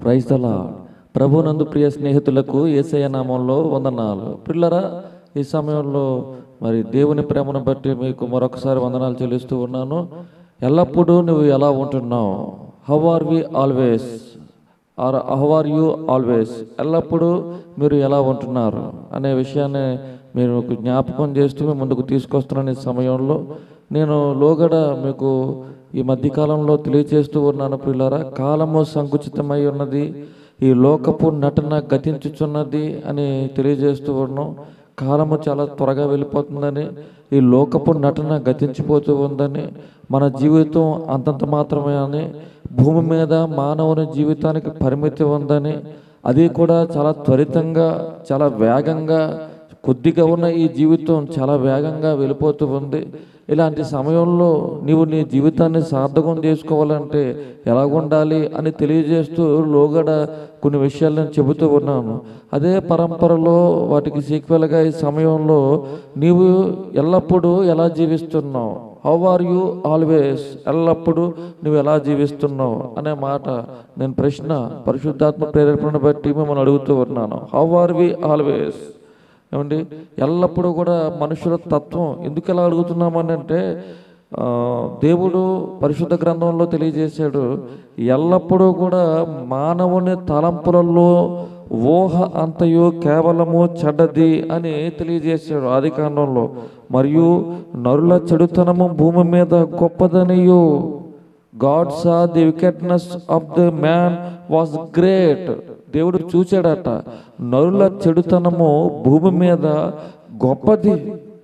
Praise the lord ప్రభునందు ప్రియ స్నేహితులకు ఏసయ్య నామంలో వందనాలు పిల్లరా ఈ సమయంలో మరి దేవుని ప్రేమను బట్టి మీకు మరొకసారి వందనాలు చెల్లిస్తూ ఉన్నాను ఎల్లప్పుడూ నువ్వు ఎలా ఉంటున్నావు how are we always are how are you always ఎల్లప్పుడూ మీరు ఎలా ఉంటున్నారు అనే విషయాన్ని మీరు జ్ఞాపకం చేస్తూ మీ ముందుకు తీసుకొస్తున్న ఈ సమయంలో నేను లోగడ మీకు ఈ మధ్యకాలంలో తెలియచేస్తూ ఉన్నాను పిల్లరా కాలము సంకుచితమై ఉన్నది ఈ లోకపు నటన గతించుచున్నది అని తెలియజేస్తూ ఉన్నాం కాలము చాలా త్వరగా వెళ్ళిపోతుందని ఈ లోకపు నటన గతించిపోతూ ఉందని మన జీవితం అంతంత మాత్రమే అని భూమి మీద మానవుని జీవితానికి పరిమితి ఉందని అది కూడా చాలా త్వరితంగా చాలా వేగంగా కొద్దిగా ఉన్న ఈ జీవితం చాలా వేగంగా వెళ్ళిపోతూ ఉంది ఇలాంటి సమయంలో నీవు నీ జీవితాన్ని సార్థకం చేసుకోవాలంటే ఎలా ఉండాలి అని తెలియజేస్తూ లోగడ కొన్ని విషయాలు నేను చెబుతూ ఉన్నాను అదే పరంపరలో వాటికి సీక్వెల్గా ఈ సమయంలో నీవు ఎల్లప్పుడూ ఎలా జీవిస్తున్నావు హౌ ఆర్ యూ ఆల్వేస్ ఎల్లప్పుడూ నువ్వు ఎలా జీవిస్తున్నావు అనే మాట నేను ప్రశ్న పరిశుద్ధాత్మ ప్రేరేపణ బట్టి మిమ్మల్ని అడుగుతూ ఉన్నాను హౌ ఆర్ వి ఆల్వేస్ ఏమండి ఎల్లప్పుడూ కూడా మనుషుల తత్వం ఎందుకు ఎలా అడుగుతున్నామని అంటే ఆ, దేవుడు పరిశుద్ధ గ్రంథంలో తెలియజేశాడు ఎల్లప్పుడూ కూడా మానవుని తలంపులలో ఊహ అంతయు కేవలము చెడ్డది అని తెలియజేశాడు ఆది కాండంలో మరియు నరుల చెడుతనము భూమి మీద గొప్పదనియు God saw the wickedness of the man was great దేవుడు చూచాడట నరుల చెడుతనము భూమి మీద గొప్పది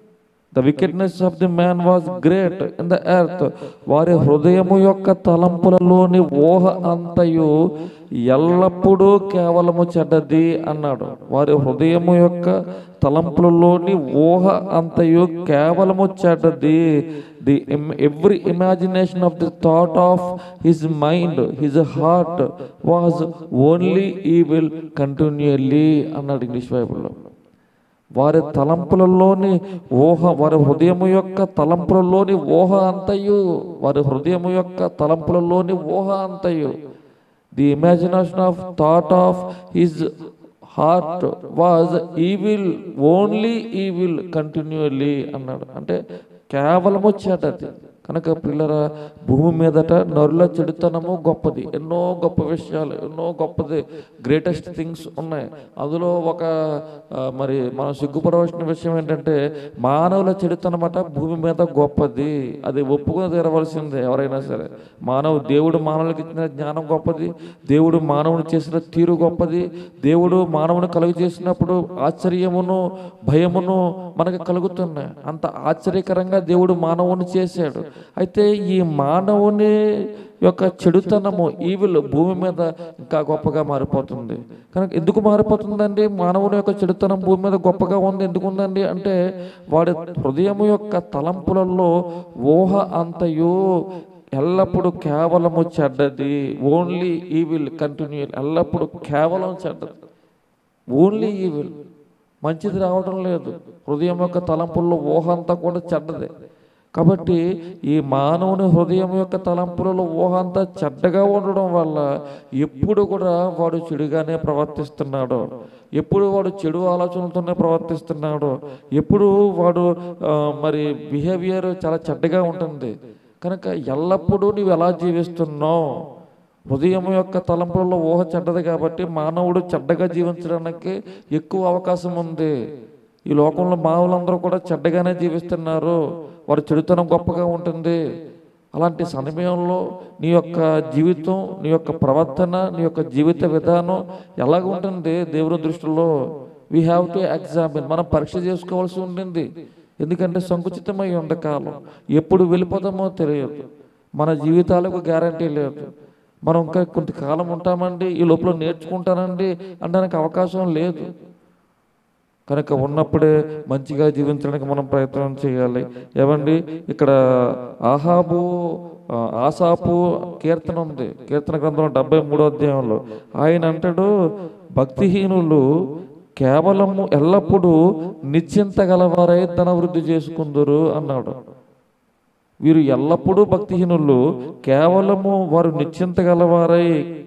the wickedness of the man was great in the earth వారి హృదయము యొక్క తలంపులలోని ఊహ అంతయు ఎల్లప్పుడూ కేవలము చెడ్డది అన్నాడు వారి హృదయము యొక్క తలంపులలోని ఊహ అంతయు కేవలము చెడ్డది the every imagination of the thought of his mind his heart was only evil continually అన్నాడు ఇంగ్లీష్ బైబిల్లో వారి తలంపులలోని ఊహ వారి హృదయము యొక్క తలంపులలోని ఊహ అంతయు వారి హృదయము యొక్క తలంపులలోని ఊహ అంతయు the imagination of thought of his heart was evil only evil continually అన్నాడు అంటే కేవలము చెడ్డది కనుక పిల్లల భూమి మీదట నరుల చెడుతనము గొప్పది ఎన్నో గొప్ప విషయాలు ఎన్నో గొప్పది గ్రేటెస్ట్ థింగ్స్ ఉన్నాయి అందులో ఒక ఆ, మరి మనం సిగ్గుపడవలసిన విషయం ఏంటంటే మానవుల చెడుతనమట భూమి మీద గొప్పది అది ఒప్పుకొని తీరవలసిందే ఎవరైనా సరే మానవ దేవుడు మానవులకు ఇచ్చిన జ్ఞానం గొప్పది దేవుడు మానవుని చేసిన తీరు గొప్పది దేవుడు మానవుని కలుగు చేసినప్పుడు ఆశ్చర్యమును భయమును మనకు కలుగుతున్నాయి అంత ఆశ్చర్యకరంగా దేవుడు మానవుని చేశాడు అయితే ఈ మానవుని యొక్క చెడుతనము ఈవిల్ భూమి మీద ఇంకా గొప్పగా మారిపోతుంది కనుక ఎందుకు మారిపోతుందండి మానవుని యొక్క చెడుతనం భూమి మీద గొప్పగా ఉంది ఎందుకు ఉందండి అంటే వాడి హృదయం యొక్క తలంపులలో ఊహ అంతయు ఎల్లప్పుడూ కేవలము చెడ్డది ఓన్లీ ఈవిల్ కంటిన్యూ ఎల్లప్పుడూ కేవలం చెడ్డది ఓన్లీ ఈవిల్ మంచిది రావడం లేదు హృదయం యొక్క తలంపుల్లో ఊహ అంతా కూడా చెడ్డదే కాబట్టి ఈ మానవుని హృదయం యొక్క తలంపులలో ఊహ అంతా చెడ్డగా ఉండడం వల్ల ఎప్పుడు కూడా వాడు చెడుగానే ప్రవర్తిస్తున్నాడు ఎప్పుడు వాడు చెడు ఆలోచనలతోనే ప్రవర్తిస్తున్నాడు ఎప్పుడు వాడు ఆ, మరి బిహేవియర్ చాలా చెడ్డగా ఉంటుంది కనుక ఎల్లప్పుడూ నీవు ఎలా జీవిస్తున్నావు హృదయం యొక్క తలంపులలో ఊహ చెడ్డది కాబట్టి మానవుడు చెడ్డగా జీవించడానికి ఎక్కువ అవకాశం ఉంది ఈ లోకంలో మానవులందరూ కూడా చెడ్డగానే జీవిస్తున్నారు వారి చెడుతనం గొప్పగా ఉంటుంది అలాంటి సమయంలో నీ యొక్క జీవితం నీ యొక్క ప్రవర్తన నీ యొక్క జీవిత విధానం ఎలాగ ఉంటుంది దేవుని దృష్టిలో వీ హ్యావ్ టు ఎగ్జామిన్ మనం పరీక్ష చేసుకోవాల్సి ఉండింది ఎందుకంటే సంకుచితమై ఉంది కాలం ఎప్పుడు వెళ్ళిపోతామో తెలియదు మన జీవితాలకు గ్యారంటీ లేదు మనం ఇంకా కొంతకాలం ఉంటామండి ఈ లోపల నేర్చుకుంటానండి అనడానికి అవకాశం లేదు కనుక ఉన్నప్పుడే మంచిగా జీవించడానికి మనం ప్రయత్నం చేయాలి ఏమండి ఇక్కడ ఆహాబు ఆ, ఆసాపు కీర్తన ఉంది కీర్తన గ్రంథంలో డెబ్బై మూడో అధ్యాయంలో ఆయన అంటాడు భక్తిహీనులు కేవలము ఎల్లప్పుడూ నిశ్చింత గలవారై ధన వృద్ధి చేసుకుందరు అన్నాడు వీరు ఎల్లప్పుడూ భక్తిహీనులు కేవలము వారు నిశ్చింత గలవారై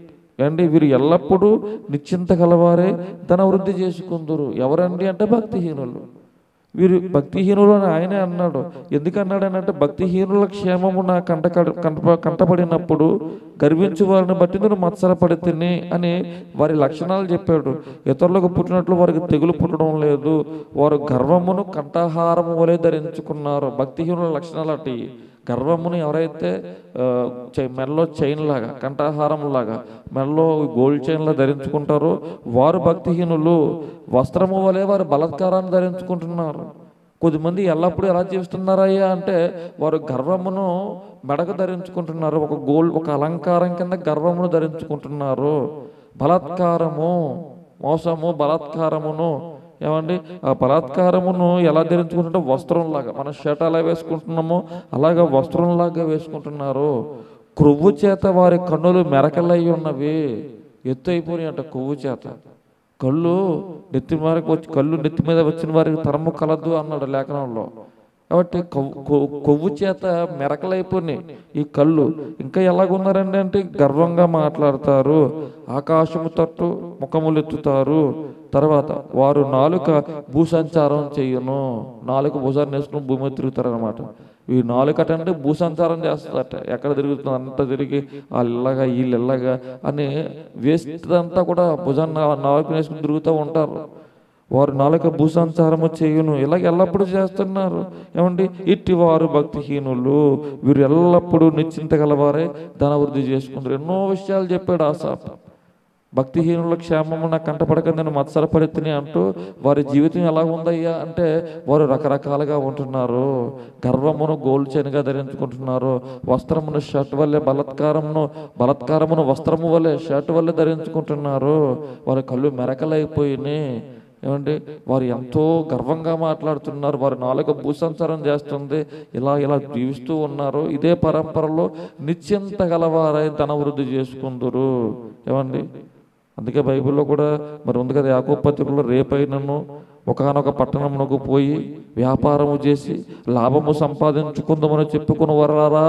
ఏమండి వీరు ఎల్లప్పుడూ నిశ్చింత గలవారే ధన వృద్ధి చేసుకుందరు ఎవరండి అంటే భక్తిహీనులు వీరు భక్తిహీనులు అని ఆయనే అన్నాడు ఎందుకు అన్నాడు అని అంటే భక్తిహీనుల క్షేమము నా కంట కంట కంటపడినప్పుడు గర్వించు వారిని బట్టి నేను మత్సరపడి తిని అని వారి లక్షణాలు చెప్పాడు ఇతరులకు పుట్టినట్లు వారికి తెగులు పుట్టడం లేదు వారు గర్వమును కంఠాహారము వలె ధరించుకున్నారు భక్తిహీనుల లక్షణాలు అటు గర్వమును ఎవరైతే ఆ, చై- మెడలో చైన్ లాగా కంఠాహారం లాగా మెడలో గోల్డ్ చైన్లా ధరించుకుంటారో వారు భక్తిహీనులు వస్త్రము వలె వారు బలత్కారాన్ని ధరించుకుంటున్నారు కొద్దిమంది ఎల్లప్పుడూ ఎలా జీవిస్తున్నారయ్యా అంటే వారు గర్వమును మెడకు ధరించుకుంటున్నారు ఒక గోల్ ఒక అలంకారం కింద గర్వమును ధరించుకుంటున్నారు బలాత్కారము మోసము బలాత్కారమును ఏమండి ఆ బలాత్కారమును ఎలా ధరించుకుంటుంటే వస్త్రంలాగా మన షర్ట్ ఎలా వేసుకుంటున్నామో అలాగా వస్త్రంలాగా వేసుకుంటున్నారు క్రొవ్వు చేత వారి కన్నులు మెరకలై ఉన్నవి ఎత్తు అయిపోయి అంట కొవ్వు చేత కళ్ళు నెత్తి వారికి వచ్చి కళ్ళు నెత్తి మీద వచ్చిన వారికి తరము కలదు అన్నాడు లేఖనంలో కాబట్టి కొవ్వు కొవ్వు- కొవ్వు చేత మెరకలైపోయినాయి ఈ కళ్ళు ఇంకా ఎలాగున్నారండి అంటే గర్వంగా మాట్లాడతారు ఆకాశము తట్టు ముఖములెత్తుతారు తర్వాత వారు నాలుక భూసంచారం చెయ్యను నాలుక భూసాన్ని వేసుకుని భూమి మీద తిరుగుతారు అనమాట ఈ నాలుక అంటే భూసంచారం చేస్తుందట ఎక్కడ తిరుగుతుంది అంతా తిరిగి వాళ్ళు ఇల్లగా వీళ్ళు ఇల్లగా అని వేస్ట్ అంతా కూడా భుజాన్ని నాలుక వేసుకుని తిరుగుతూ ఉంటారు వారు నాలుక భూసంచారము చేయును ఇలాగ ఎల్లప్పుడూ చేస్తున్నారు ఏమండి ఇట్టి వారు భక్తిహీనులు వీరు ఎల్లప్పుడూ నిశ్చింత గలవారే ధన వృద్ధి చేసుకుంటారు ఎన్నో విషయాలు చెప్పాడు ఆసాప్ భక్తిహీనుల క్షేమము నాకు కంటపడక నేను మత్సరపడితిని అంటూ వారి జీవితం ఎలా ఉందయ్యా అంటే వారు రకరకాలుగా ఉంటున్నారు గర్వమును గోల్డ్ చైన్గా ధరించుకుంటున్నారు వస్త్రమును షర్ట్ వల్లే బలత్కారమును బలత్కారమును వస్త్రము వల్లే షర్ట్ వల్లే ధరించుకుంటున్నారు వారి కళ్ళు మెరకలైపోయినాయి ఏమండి వారు ఎంతో గర్వంగా మాట్లాడుతున్నారు వారి నాలుక భూసంచారం చేస్తుంది ఇలా ఇలా జీవిస్తూ ఉన్నారు ఇదే పరంపరలో నిశ్చింత గలవారై ధన వృద్ధి చేసుకుందరు ఏమండి అందుకే బైబిల్లో కూడా మరి ఉంది కదా యాకో పత్రికలో రేపైనను ఒకనొక పట్టణమునకు పోయి వ్యాపారము చేసి లాభము సంపాదించుకుందామని చెప్పుకుని వరారా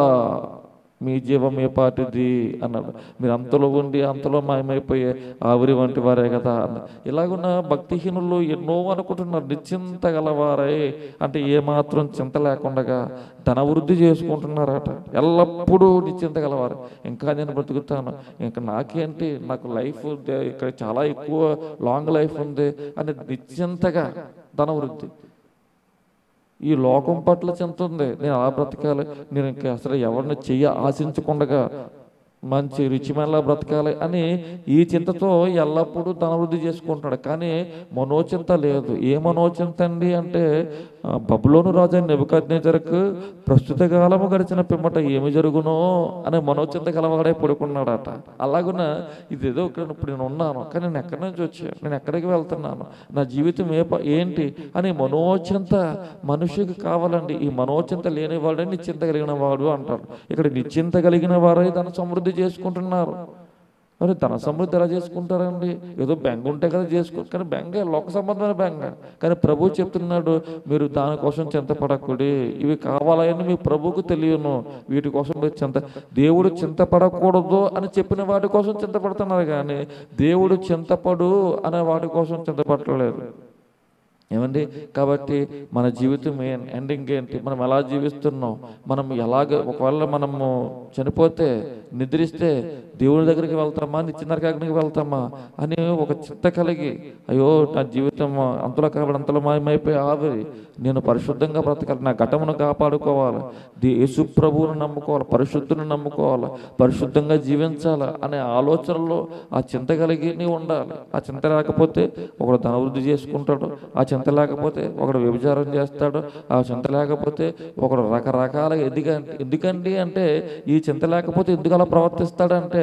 మీ జీవం ఏ పాటిది అన్నాడు మీరు అంతలో ఉండి అంతలో మాయమైపోయే ఆవిరి వంటి వారే కదా అన్న ఇలాగున్న భక్తిహీనులు ఎన్నో అనుకుంటున్నారు నిశ్చింత గలవారై అంటే ఏమాత్రం చింత లేకుండా ధన వృద్ధి చేసుకుంటున్నారట ఎల్లప్పుడూ నిశ్చింత గలవారు ఇంకా నేను బ్రతుకుతాను ఇంకా నాకేంటి నాకు లైఫ్ ఉంది, ఇక్కడ చాలా ఎక్కువ లాంగ్ లైఫ్ ఉంది అని నిశ్చింతగా ధన వృద్ధి ఈ లోకం పట్ల చింత ఉంది నేను అలా బ్రతకాలి నేను ఇంకా అసలు ఎవరిని చెయ్య ఆశించకుండా మంచి రుచిమల్లా బ్రతకాలి అని ఈ చింతతో ఎల్లప్పుడూ ధనవృద్ధి చేసుకుంటున్నాడు కానీ మనోచింత లేదు ఏ మనోచింత అండి అంటే ఆ, బబులోను రాజు నెబుకద్నేజరకు ప్రస్తుత కాలము గడిచిన పిమ్మట ఏమి జరుగునో అనే మనోచింత గలవాడే పడుకున్నాడట అలాగున ఇదేదో ఇక్కడ ఇప్పుడు నేను ఉన్నాను కానీ నేను ఎక్కడి నుంచి వచ్చాను నేను ఎక్కడికి వెళ్తున్నాను నా జీవితం ఏ ప- ఏంటి అని మనోచింత మనిషికి కావాలండి ఈ మనోచింత లేని వాడే నిశ్చింత కలిగిన వాడు అంటారు ఇక్కడ నిశ్చింత కలిగిన వారే తన సమృద్ధి చేసుకుంటున్నారు మరి ధన సమృద్ధి ఎలా చేసుకుంటారండి ఏదో బెంగ ఉంటే కదా చేసుకో కానీ బెంగ లోక సంబంధమైన బెంగ కానీ ప్రభు చెప్తున్నాడు మీరు దానికోసం చింతపడకుడి ఇవి కావాలని మీ ప్రభువుకు తెలియను వీటి కోసం మీరు చింత దేవుడు చింతపడకూడదు అని చెప్పిన వాటి కోసం చింతపడుతున్నారు కానీ దేవుడు చింతపడు అనే వాటి కోసం చింతపడలేదు ఏమండి కాబట్టి మన జీవితం ఏం ఎండింగ్ ఏంటి మనం ఎలా జీవిస్తున్నాం మనం ఎలాగ ఒకవేళ మనము చనిపోతే నిద్రిస్తే దేవుని దగ్గరికి వెళ్తామా నిత్యనరకాగ్నికి వెళ్తామా అని ఒక చింత కలిగి అయ్యో నా జీవితం అంతలో కాబట్టి అంతలో మాయమైపోయి ఆవిరి నేను పరిశుద్ధంగా బ్రతకాలి నా ఘటమును కాపాడుకోవాలి ది యేసు ప్రభువును నమ్ముకోవాలి పరిశుద్ధుని నమ్ముకోవాలి పరిశుద్ధంగా జీవించాలి అనే ఆలోచనలో ఆ చింత కలిగి నీవు ఉండాలి ఆ చింత లేకపోతే ఒకడు ధనవృద్ధి చేసుకుంటాడు ఆ చింత లేకపోతే ఒకడు వ్యభిచారం చేస్తాడు ఆ చింత లేకపోతే ఒకడు రకరకాల ఎందుకంటే ఎందుకండి అంటే ఈ చింత లేకపోతే ఎందుకు అలా ప్రవర్తిస్తాడంటే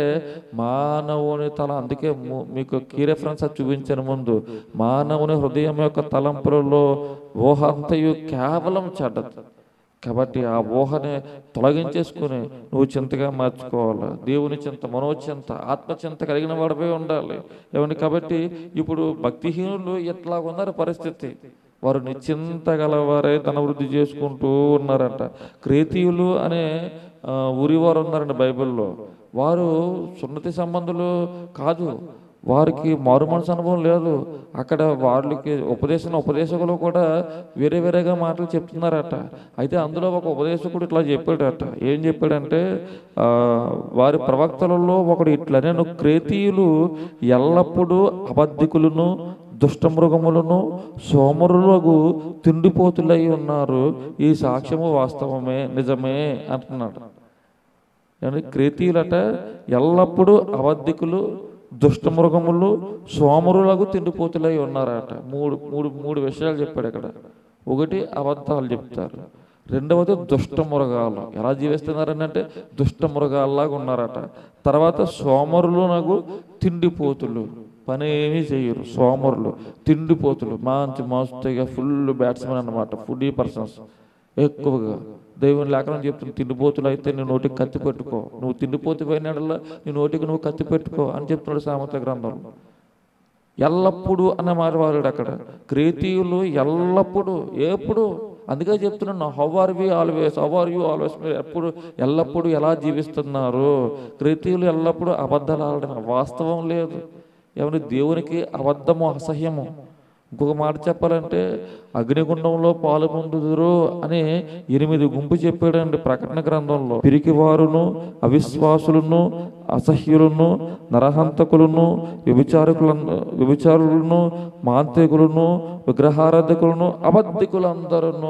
మానవుని తల అందుకే ము- మీకు కీ రెఫరెన్స్ అది చూపించాను ముందు మానవుని హృదయం యొక్క తలంపులలో ఊహ అంతయు కేవలం చెడ్డది కాబట్టి ఆ ఊహని తొలగించేసుకుని నువ్వు చింతగా మార్చుకోవాలి దేవుని చింత మనోచింత ఆత్మచింత కలిగిన వాడిపై ఉండాలి ఏమండి కాబట్టి ఇప్పుడు భక్తిహీనులు ఎట్లా ఉన్నారు పరిస్థితి వారు నిశ్చింత గలవారే తన వృద్ధి చేసుకుంటూ ఉన్నారంట క్రేతీయులు అనే ఆ, ఊరివారు ఉన్నారండి బైబిల్లో వారు సున్నతి సంబంధులు కాదు వారికి మారు మనసు అనుభవం లేదు అక్కడ వాళ్ళకి ఉపదేశం ఉపదేశకులు కూడా వేరే వేరేగా మాటలు చెప్తున్నారట అయితే అందులో ఒక ఉపదేశకుడు ఇట్లా చెప్పాడట ఏం చెప్పాడంటే ఆ, వారి ప్రవక్తలలో ఒకడు ఇట్లా నేను క్రేతీయులు ఎల్లప్పుడూ అబద్ధికులను దుష్టమృగములను సోమరులకు తిండిపోతులై ఉన్నారు ఈ సాక్ష్యము వాస్తవమే నిజమే అంటున్నాడు ఏమండి క్రేతీయులట ఎల్లప్పుడూ అబద్ధికులు దుష్టమృగములు సోమరులకు తిండిపోతులై ఉన్నారట మూడు మూడు మూడు విషయాలు చెప్పాడు ఇక్కడ ఒకటి అబద్ధాలు చెప్తారు రెండవది దుష్ట మృగాలు ఎలా జీవిస్తున్నారని అంటే దుష్ట మృగాల్లాగా ఉన్నారట తర్వాత సోమరులు నాకు తిండిపోతులు పని ఏమీ చేయరు సోమరులు తిండిపోతులు మంచి మస్తుగా ఫుల్ బ్యాట్స్మెన్ అన్నమాట ఫుడీ పర్సన్స్ ఎక్కువగా దేవుని లేఖనం చెప్తుంది తిండిపోతులు అయితే నీ నోటికి కత్తి పెట్టుకో నువ్వు తిండిపోతు పోయినాడల్లా నీ నోటికి నువ్వు కత్తి పెట్టుకో అని చెప్తున్నాడు సామెత గ్రంథంలో ఎల్లప్పుడూ అన్న మాట వాడాడు అక్కడ క్రేతీయులు ఎల్లప్పుడూ ఎప్పుడు అందుకే చెప్తున్నాను how are we always how are you always మీరు ఎప్పుడు ఎల్లప్పుడూ ఎలా జీవిస్తున్నారు క్రేతీయులు ఎల్లప్పుడూ అబద్ధాలు ఆడడం వాస్తవం లేదు ఏమని దేవునికి అబద్ధము అసహ్యము ఇంకొక మాట చెప్పాలంటే అగ్నిగుండంలో పాలు పొందుదురు అని ఎనిమిది గుంపు చెప్పాడండి ప్రకటన గ్రంథంలో పిరికివారును అవిశ్వాసులను అసహ్యులను నరహంతకులను వ్యభిచారకుల వ్యభిచారులను మాంత్రికులను విగ్రహారాధకులను అబద్ధికులందరూ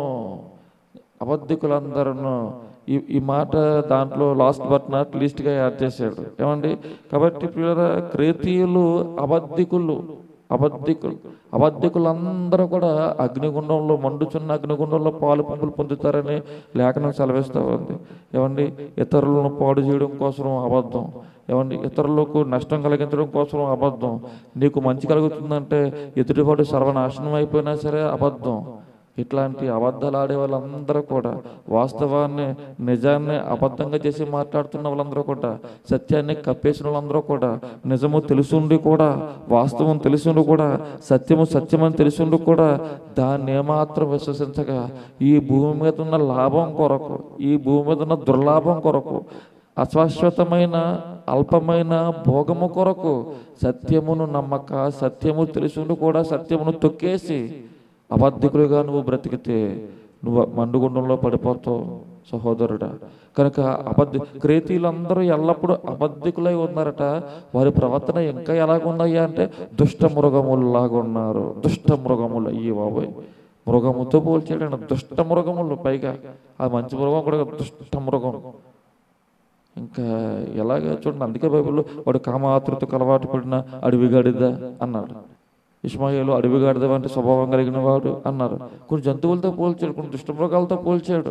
అబద్ధికులందరూ ఈ ఈ మాట దాంట్లో లాస్ట్ బట్ నాట్ లీస్ట్గా యాడ్ చేశాడు ఏమండి కాబట్టి పిల్లల క్రేతీయులు అబద్ధికులు అబద్ధికులు అబద్ధికులందరూ కూడా అగ్నిగుండంలో మండుచున్న అగ్నిగుండంలో పాలు పంపులు పొందుతారని లేఖనం సెలవిస్తూ ఉంది ఏమండి ఇతరులను పాడు చేయడం కోసం అబద్ధం ఏమండి ఇతరులకు నష్టం కలిగించడం కోసం అబద్ధం నీకు మంచి కలుగుతుందంటే ఎదుటివాడు సర్వనాశనం అయిపోయినా సరే అబద్ధం ఇట్లాంటి అబద్ధాలు ఆడే వాళ్ళందరూ కూడా వాస్తవాన్ని నిజాన్ని అబద్ధంగా చేసి మాట్లాడుతున్న వాళ్ళందరూ కూడా సత్యాన్ని కప్పేసిన వాళ్ళందరూ కూడా నిజము తెలుసుండి కూడా వాస్తవం తెలుసుండి కూడా సత్యము సత్యమని తెలుసుండి కూడా దాన్ని ఏమాత్రం విశ్వసించగా ఈ భూమి మీద ఉన్న లాభం కొరకు ఈ భూమి మీద ఉన్న దుర్లాభం కొరకు అశాశ్వతమైన అల్పమైన భోగము కొరకు సత్యమును నమ్మక సత్యము తెలుసుండి కూడా సత్యమును తొక్కేసి అబద్ధికులుగా నువ్వు బ్రతికితే నువ్వు మండుగుండంలో పడిపోతావు సహోదరుడా కనుక అబద్ధి క్రేతీలందరూ ఎల్లప్పుడూ అబద్ధికులై ఉన్నారట వారి ప్రవర్తన ఇంకా ఎలాగున్నాయా అంటే దుష్ట మృగముల్లాగా ఉన్నారు దుష్ట మృగములు అయ్యి బాబోయ్ మృగముతో పోల్చాడు దుష్ట మృగములు పైగా ఆ మంచి మృగం కూడా కాదు, దుష్ట మృగం ఇంకా ఎలాగ చూడండి అందుకే బైబిల్లో వాడు కామాతృతకు అలవాటు పడిన అడవిగాడిదా అన్నాడు ఇస్మాయిలు అడవిగాడిద వంటి స్వభావం కలిగిన వాడు అన్నారు కొన్ని జంతువులతో పోల్చాడు కొన్ని దుష్టమృగాలతో పోల్చాడు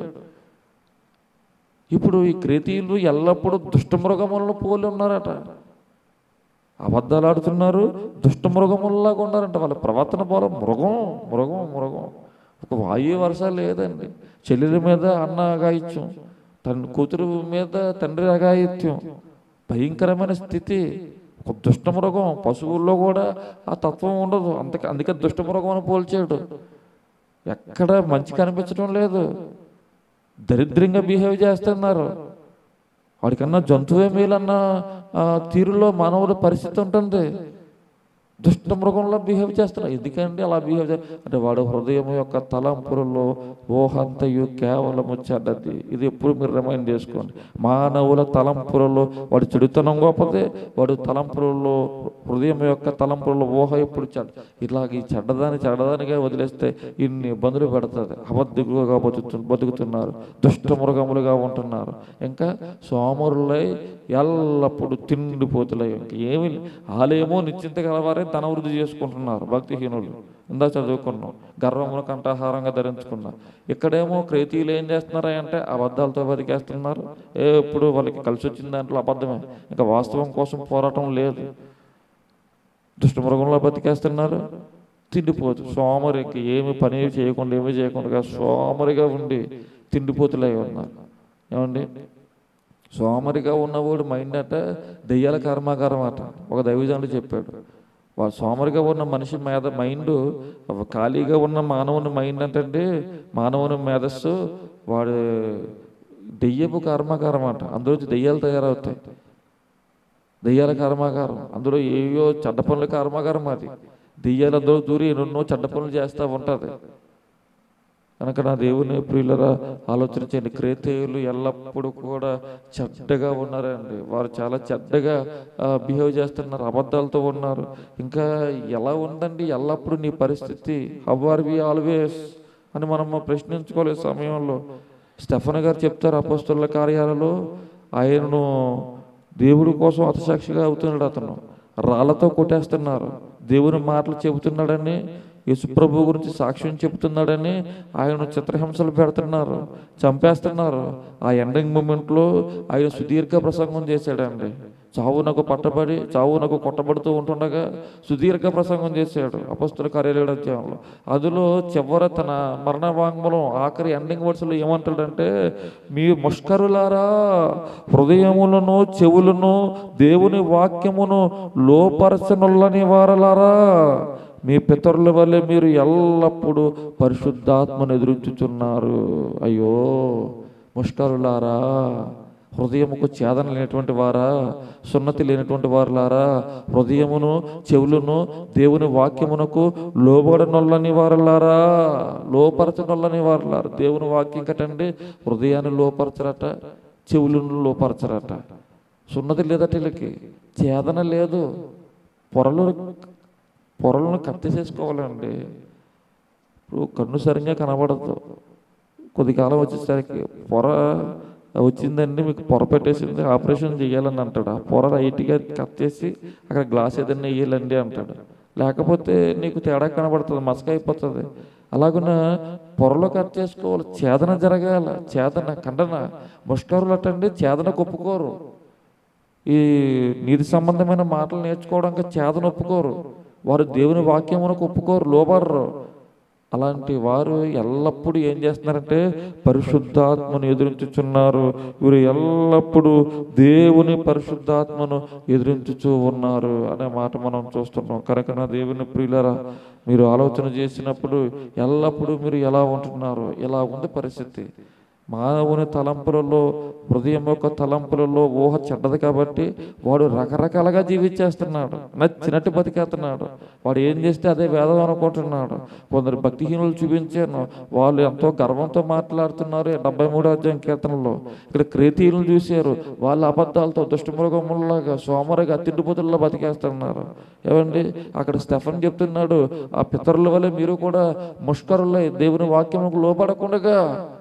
ఇప్పుడు ఈ క్రేతీయులు ఎల్లప్పుడూ దుష్టమృగములను పోలి ఉన్నారట అబద్ధాలు ఆడుతున్నారు దుష్టమృగముల్లాగా ఉన్నారంట వాళ్ళ ప్రవర్తన పోల మృగం మృగం మృగం ఒక వాయు వర్ష లేదండి చెల్లెల మీద అన్న అగాయిత్యం తన కూతురు మీద తండ్రి అగాయిత్యం భయంకరమైన స్థితి ఒక దుష్టమృగం పశువుల్లో కూడా ఆ తత్వం ఉండదు అందుకే అందుకే దుష్టమృగం అని పోల్చాడు ఎక్కడ మంచి కనిపించడం లేదు దరిద్రంగా బిహేవ్ చేస్తున్నారు వాడికన్నా జంతువే మేలన్న ఆ, తీరులో మానవుల పరిస్థితి ఉంటుంది దుష్ట మృగంలో బిహేవ్ చేస్తున్నారు ఎందుకండి అలా బిహేవ్ చే అంటే వాడు హృదయం యొక్క తలంపులలో ఊహంతయు కేవలము చెడ్డది ఇది ఎప్పుడు మీరు రిమైండ్ చేసుకోండి మానవుల తలంపులలో వాడు చెడుతనం గొప్పదే వాడు తలంపులలో హృదయం యొక్క తలంపులలో ఊహ ఎప్పుడు చెడ్డ ఇలాగ ఈ చెడ్డదాన్ని చెడ్డదానిగా వదిలేస్తే ఇన్ని ఇబ్బందులు పెడుతుంది అబద్ధికులుగా బతుకుతు బతుకుతున్నారు దుష్ట మృగములుగా ఉంటున్నారు ఇంకా సోమరులై ఎల్లప్పుడూ తిండిపోతులై ఇంక ఏమి ఆలయమో నిశ్చింత గలవారే ధన వృద్ధి చేసుకుంటున్నారు భక్తిహీనులు ఇందా చదువుకున్నాం గర్వమును కంఠాహారంగా ధరించుకున్నారు ఇక్కడేమో క్రేతీయులు ఏం చేస్తున్నారా అంటే అబద్ధాలతో బతికేస్తున్నారు ఏ ఎప్పుడు వాళ్ళకి కలిసి వచ్చిన దాంట్లో అబద్ధమే ఇంకా వాస్తవం కోసం పోరాటం లేదు దుష్టమృగంలో బతికేస్తున్నారు తిండిపోతు సోమరికి ఏమి పని చేయకుండా ఏమి చేయకుండా సోమరిగా ఉండి తిండిపోతులై ఉన్నారు ఏమండి సోమరిగా ఉన్నవాడు మైండ్ అట దెయ్యాల కర్మాగారం అట ఒక దైవజనుడు చెప్పాడు వాడు సోమరిగా ఉన్న మనిషి మీద మైండ్ ఖాళీగా ఉన్న మానవుని మైండ్ అంటే మానవుని మేధస్సు వాడు దెయ్యపు కర్మాకారం అంట అందులో దెయ్యాలు తయారవుతాయి దెయ్యాల కర్మాగారం అందులో ఏవో చెడ్డ పనుల కర్మాగారం అది దెయ్యాలు అందులో దూరి ఎన్నో చెడ్డ పనులు చేస్తూ ఉంటుంది కనుక నా దేవుని ప్రియులరా ఆలోచన చేయండి క్రేతేయులు ఎల్లప్పుడూ కూడా చెడ్డగా ఉన్నారండి వారు చాలా చెడ్డగా బిహేవ్ చేస్తున్నారు అబద్ధాలతో ఉన్నారు ఇంకా ఎలా ఉందండి ఎల్లప్పుడూ నీ పరిస్థితి హవర్ వి ఆల్వేస్ అని మనం ప్రశ్నించుకోలే సమయంలో స్టెఫన్ గారు చెప్తారు అపస్తుల కార్యాలలో ఆయనను దేవుడి కోసం అతసాక్షిగా అవుతున్నాడు అతను రాళ్లతో కొట్టేస్తున్నారు దేవుని మాటలు చెబుతున్నాడని యేసుప్రభు గురించి సాక్ష్యం చెబుతున్నాడని ఆయన చిత్రహింసలు పెడుతున్నారు చంపేస్తున్నారు ఆ ఎండింగ్ మూమెంట్లో ఆయన సుదీర్ఘ ప్రసంగం చేశాడండి చావునకు పట్టబడి చావునకు కొట్టబడుతూ ఉంటుండగా సుదీర్ఘ ప్రసంగం చేశాడు అపస్తుల కార్యాలయ అధ్యాయంలో అందులో చివర తన మరణ వాంగ్మూలం ఆఖరి ఎండింగ్ వర్డ్స్లో ఏమంటాడంటే మీ ముష్కరులారా హృదయములను చెవులను దేవుని వాక్యమును లోపరచనుల్లని వారలారా మీ పితరుల వల్లే మీరు ఎల్లప్పుడూ పరిశుద్ధాత్మను ఎదురించుచున్నారు అయ్యో ముష్కరులారా హృదయముకు చేదన లేనటువంటి వారా సున్నతి లేనటువంటి వారులారా హృదయమును చెవులను దేవుని వాక్యమునకు లోబడనొల్లని వారులారా లోపరచనొల్లని వారులారా దేవుని వాక్యం కటండి హృదయాన్ని లోపరచరట చెవులను లోపరచరట సున్నతి లేదట వీళ్ళకి చేదన లేదు పొరలు పొరలను కత్తి చేసుకోవాలండి ఇప్పుడు కన్ను సరిగ్గా కనబడదు కొద్ది కాలం వచ్చేసరికి పొర వచ్చిందండి మీకు పొర పెట్టేసింది ఆపరేషన్ చేయాలని అంటాడు ఆ పొర రైట్గా కత్తేసి అక్కడ గ్లాస్ ఏదైనా వేయాలండి అంటాడు లేకపోతే నీకు తేడా కనబడుతుంది మసక అయిపోతుంది అలాగున పొరలో కట్ చేసుకోవాలి చేదన జరగాల చేదన ఖండన ముష్కరులు అట్టండి చేదన ఒప్పుకోరు ఈ నీతి సంబంధమైన మాటలు నేర్చుకోవడానికి చేదన ఒప్పుకోరు వారు దేవుని వాక్యమునకు ఒప్పుకోరు లోబడరు అలాంటి వారు ఎల్లప్పుడూ ఏం చేస్తున్నారంటే పరిశుద్ధాత్మను ఎదురించుచున్నారు వీరు ఎల్లప్పుడూ దేవుని పరిశుద్ధాత్మను ఎదురించుచూ ఉన్నారు అనే మాట మనం చూస్తున్నాం కనుక నా దేవుని ప్రియులరా మీరు ఆలోచన చేసినప్పుడు ఎల్లప్పుడూ మీరు ఎలా ఉంటున్నారు ఎలా ఉంది పరిస్థితి మానవుని తలంపులలో హృదయం యొక్క తలంపులలో ఊహ చెడ్డది కాబట్టి వాడు రకరకాలుగా జీవించేస్తున్నాడు నచ్చినట్టు బతికేస్తున్నాడు వాడు ఏం చేస్తే అదే వేదం అనుకుంటున్నాడు కొందరు భక్తిహీనులు చూపించాను వాళ్ళు ఎంతో గర్వంతో మాట్లాడుతున్నారు డెబ్బై మూడో అధ్యాయం కీర్తనలో ఇక్కడ క్రేతీయులను చూశారు వాళ్ళ అబద్ధాలతో దుష్టమృగములాగా సోమరిగా తిండిపోతుల్లో బతికేస్తున్నారు ఏమండి అక్కడ స్టెఫన్ చెప్తున్నాడు ఆ పితరుల వల్ల మీరు కూడా ముష్కరులై దేవుని వాక్యముకు లోపడకుండా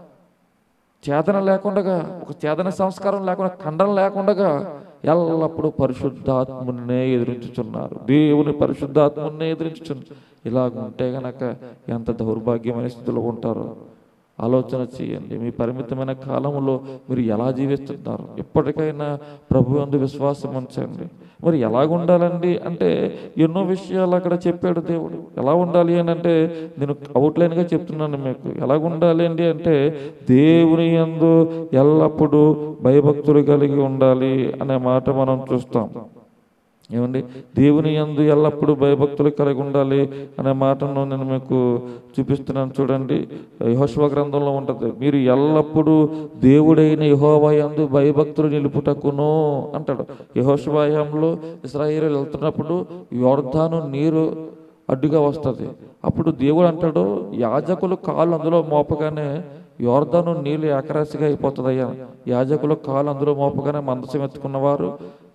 చేతన లేకుండా ఒక చేతన సంస్కారం లేకుండా ఖండన లేకుండా ఎల్లప్పుడూ పరిశుద్ధాత్మునే ఎదిరించుచున్నారు దేవుని పరిశుద్ధాత్మునే ఎదిరించుచున్నారు ఇలాగ ఉంటే గనక ఎంత దౌర్భాగ్యమైన స్థితిలో ఉంటారో ఆలోచన చేయండి మీ పరిమితమైన కాలంలో మీరు ఎలా జీవిస్తున్నారు ఎప్పటికైనా ప్రభు అందు విశ్వాసం ఉంచండి మరి ఎలాగ ఉండాలండి అంటే ఎన్నో విషయాలు అక్కడ చెప్పాడు దేవుడు ఎలా ఉండాలి అని అంటే నేను అవుట్లైన్గా చెప్తున్నాను మీకు ఎలాగ ఉండాలి అండి అంటే దేవుని యందు ఎల్లప్పుడూ భయభక్తులు కలిగి ఉండాలి అనే మాట మనం చూస్తాం ఏమండి దేవుని యందు ఎల్లప్పుడూ భయభక్తులు కలిగి ఉండాలి అనే మాటను నేను మీకు చూపిస్తున్నాను చూడండి యహోశివ గ్రంథంలో ఉంటుంది మీరు ఎల్లప్పుడూ దేవుడైన యహోవా యందు భయభక్తులు నిలుపుటకును అంటాడు యహోశివాయంలో ఇస్రాయేలు వెళ్తున్నప్పుడు యోర్ధాను నీరు అడ్డుగా వస్తుంది అప్పుడు దేవుడు అంటాడు యాజకులు కాళ్ళు అందులో మోపగానే యోర్ధాను నీళ్ళు ఏకరాశిగా అయిపోతుంది అయ్యా యాజకులు కాళ్ళు అందులో మోపగానే మందసం ఎత్తుకున్నవారు